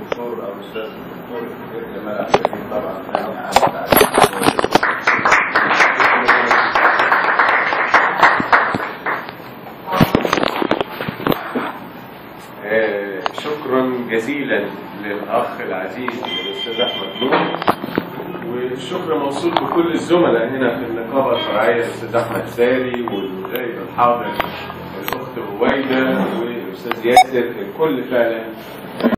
الدكتور او الاستاذ الدكتور جمال عبد الحليم طبعا آه، شكرا جزيلا للاخ العزيز الاستاذ احمد نور والشكر موصول بكل الزملاء هنا في النقابه الفرعيه الاستاذ احمد ساري والغايب الحاضر الاخت هويده والاستاذ ياسر الكل فعلا